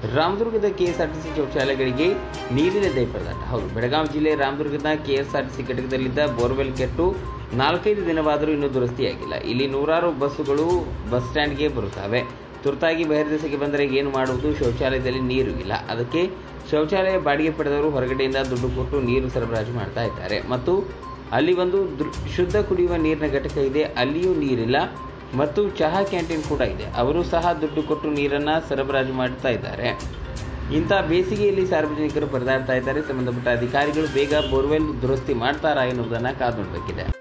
ರಾಮದುರ್ಗದ KSRTC ಶೌಚಾಲಯಗಳಿಗೆ ನೀರಿನ ಪರದಾಟ ಹೌದು ಬೆಳಗಾವಿ ಜಿಲ್ಲೆ ರಾಮದುರ್ಗದ ಕೆಎಸ್ಆರ್ಟಿಸಿ ಘಟಕದಲ್ಲಿದ್ದ ಬೋರ್ವೆಲ್ ಕೆಟ್ಟು ನಾಲ್ಕೈದು ದಿನವಾದರೂ ಇನ್ನೂ ದುರಸ್ತಿಯಾಗಿಲ್ಲ ಇಲ್ಲಿ ನೂರಾರು ಬಸ್ಸುಗಳು ಬಸ್ ಸ್ಟ್ಯಾಂಡ್ಗೆ ಬರುತ್ತವೆ ತುರ್ತಾಗಿ ಬಹಿರ್ದೆಸೆಗೆ ಬಂದರೆ ಏನು ಮಾಡುವುದು ಶೌಚಾಲಯದಲ್ಲಿ ನೀರು ಇಲ್ಲ ಅದಕ್ಕೆ ಶೌಚಾಲಯ ಬಾಡಿಗೆ ಪಡೆದವರು ಹೊರಗಡೆಯಿಂದ ದುಡ್ಡು ಕೊಟ್ಟು ನೀರು ಸರಬರಾಜು ಮಾಡ್ತಾ ಇದ್ದಾರೆ ಮತ್ತು ಅಲ್ಲಿ ಒಂದು ದೃ- ಶುದ್ಧ ಕುಡಿಯುವ ನೀರಿನ ಘಟಕ ಇದೆ ಅಲ್ಲಿಯೂ ನೀರಿಲ್ಲ ಮತ್ತು ಚಹಾ ಕ್ಯಾಂಟೀನ್ ಕೂಡ ಇದೆ ಅವರು ಸಹ ದುಡ್ಡು ಕೊಟ್ಟು ನೀರನ್ನು ಸರಬರಾಜು ಮಾಡ್ತಾ ಇದ್ದಾರೆ ಇಂಥ ಬೇಸಿಗೆಯಲ್ಲಿ ಸಾರ್ವಜನಿಕರು ಪರದಾಡ್ತಾ ಇದ್ದಾರೆ ಸಂಬಂಧಪಟ್ಟ ಅಧಿಕಾರಿಗಳು ಬೇಗ ಬೋರ್ವೆಲ್ ದುರಸ್ತಿ ಮಾಡ್ತಾರಾ ಎನ್ನುವುದನ್ನು ಕಾದು ನೋಡಬೇಕಿದೆ